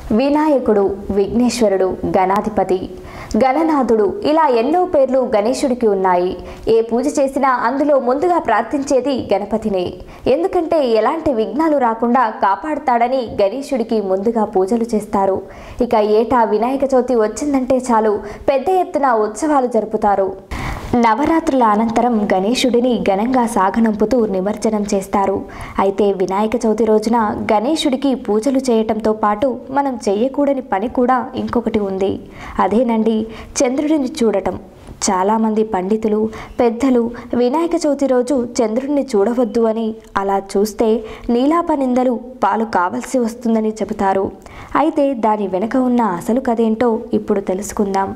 వినాయకుడు విఘ్నేశ్వరుడు గణాధిపతి గణనాథుడు ఇలా ఎన్నో పేర్లు గణేశుడికి ఉన్నాయి ఏ పూజ చేసినా అందులో ముందుగా ప్రార్థించేది గణపతినే ఎందుకంటే ఎలాంటి విఘ్నాలు రాకుండా కాపాడుతాడని గణేశుడికి ముందుగా పూజలు చేస్తారు ఇక ఏటా వినాయక చవితి వచ్చిందంటే చాలు పెద్ద ఎత్తున ఉత్సవాలు జరుపుతారు నవరాత్రుల అనంతరం గణేశుడిని ఘనంగా సాగనంపుతూ నిమజ్జనం చేస్తారు అయితే వినాయక చవితి రోజున గణేశుడికి పూజలు చేయటంతో పాటు మనం చేయకూడని పని కూడా ఇంకొకటి ఉంది అదేనండి చంద్రుడిని చూడటం చాలామంది పండితులు పెద్దలు వినాయక చవితి రోజు చంద్రుడిని చూడవద్దు అని అలా చూస్తే నీలాపనిందలు పాలు కావలసి వస్తుందని చెబుతారు అయితే దాని వెనుక ఉన్న అసలు కథేంటో ఇప్పుడు తెలుసుకుందాం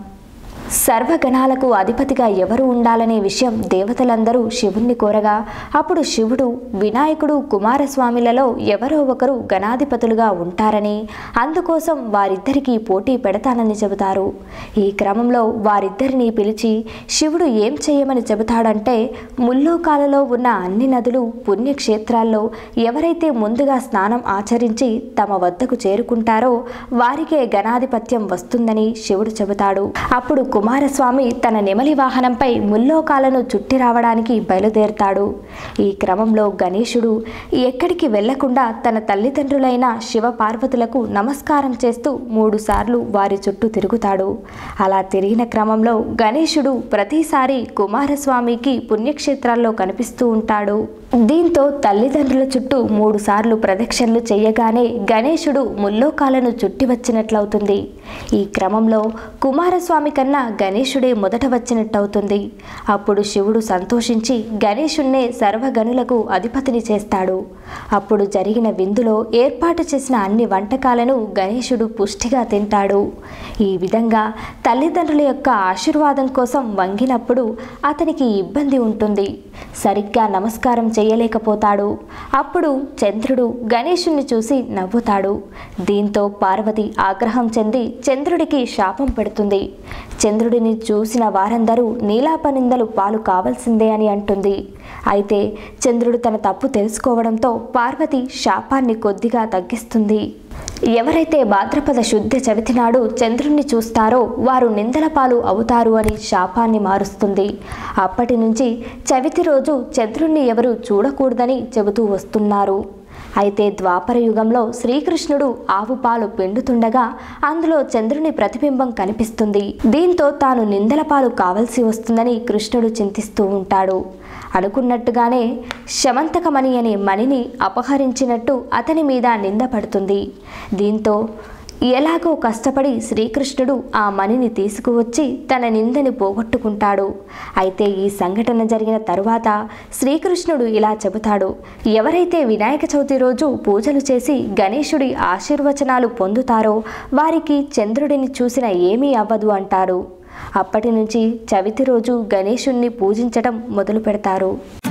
సర్వగణాలకు అధిపతిగా ఎవరు ఉండాలనే విషయం దేవతలందరూ శివుణ్ణి కోరగా అప్పుడు శివుడు వినాయకుడు కుమారస్వామిలలో ఎవరో ఒకరు గణాధిపతులుగా ఉంటారని అందుకోసం వారిద్దరికీ పోటీ పెడతానని చెబుతారు ఈ క్రమంలో వారిద్దరిని పిలిచి శివుడు ఏం చేయమని చెబుతాడంటే ముల్లోకాలలో ఉన్న అన్ని నదులు పుణ్యక్షేత్రాల్లో ఎవరైతే ముందుగా స్నానం ఆచరించి తమ వద్దకు చేరుకుంటారో వారికే గణాధిపత్యం వస్తుందని శివుడు చెబుతాడు అప్పుడు కుమారస్వామి తన నెమలి వాహనంపై ముల్లోకాలను చుట్టి రావడానికి బయలుదేరుతాడు ఈ క్రమంలో గణేశుడు ఎక్కడికి వెళ్లకుండా తన తల్లిదండ్రులైన శివ పార్వతులకు నమస్కారం చేస్తూ మూడుసార్లు వారి చుట్టూ తిరుగుతాడు అలా తిరిగిన క్రమంలో గణేశుడు ప్రతిసారి కుమారస్వామికి పుణ్యక్షేత్రాల్లో కనిపిస్తూ ఉంటాడు దీంతో తల్లిదండ్రుల చుట్టూ మూడు సార్లు ప్రదక్షిణలు చేయగానే గణేశుడు ముల్లోకాలను చుట్టి వచ్చినట్లవుతుంది ఈ క్రమంలో కుమారస్వామి కన్నా గణేశుడే మొదట వచ్చినట్టవుతుంది అప్పుడు శివుడు సంతోషించి గణేశుణ్ణే సర్వగణులకు అధిపతిని చేస్తాడు అప్పుడు జరిగిన విందులో ఏర్పాటు చేసిన అన్ని వంటకాలను గణేశుడు పుష్టిగా తింటాడు ఈ విధంగా తల్లిదండ్రుల యొక్క ఆశీర్వాదం కోసం వంగినప్పుడు అతనికి ఇబ్బంది ఉంటుంది సరిగ్గా నమస్కారం చేయలేకపోతాడు అప్పుడు చంద్రుడు గణేశుణ్ణి చూసి నవ్వుతాడు దీంతో పార్వతి ఆగ్రహం చెంది చంద్రుడికి శాపం పెడుతుంది చంద్రుడిని చూసిన వారందరూ నీలాపనిందలు పాలు కావాల్సిందే అని అంటుంది అయితే చంద్రుడు తన తప్పు తెలుసుకోవడంతో పార్వతి శాపాన్ని కొద్దిగా తగ్గిస్తుంది ఎవరైతే భాద్రపద శుద్ధ చవితి నాడు చంద్రుణ్ణి చూస్తారో వారు నిందల పాలు అవుతారు అని శాపాన్ని మారుస్తుంది అప్పటి నుంచి చవితి రోజు చంద్రుణ్ణి ఎవరు చూడకూడదని చెబుతూ వస్తున్నారు అయితే ద్వాపర యుగంలో శ్రీకృష్ణుడు ఆవు పాలు పిండుతుండగా అందులో చంద్రుని ప్రతిబింబం కనిపిస్తుంది దీంతో తాను నిందల పాలు కావలసి వస్తుందని కృష్ణుడు చింతిస్తూ ఉంటాడు అనుకున్నట్టుగానే శమంతకమణి అనే మణిని అపహరించినట్టు అతని మీద నింద పడుతుంది దీంతో ఎలాగో కష్టపడి శ్రీకృష్ణుడు ఆ మణిని తీసుకువచ్చి తన నిందని పోగొట్టుకుంటాడు అయితే ఈ సంఘటన జరిగిన తరువాత శ్రీకృష్ణుడు ఇలా చెబుతాడు ఎవరైతే వినాయక చవితి రోజు పూజలు చేసి గణేశుడి ఆశీర్వచనాలు పొందుతారో వారికి చంద్రుడిని చూసిన ఏమీ అవ్వదు అంటారు అప్పటి నుంచి చవితి రోజు గణేశుణ్ణి పూజించడం మొదలు పెడతారు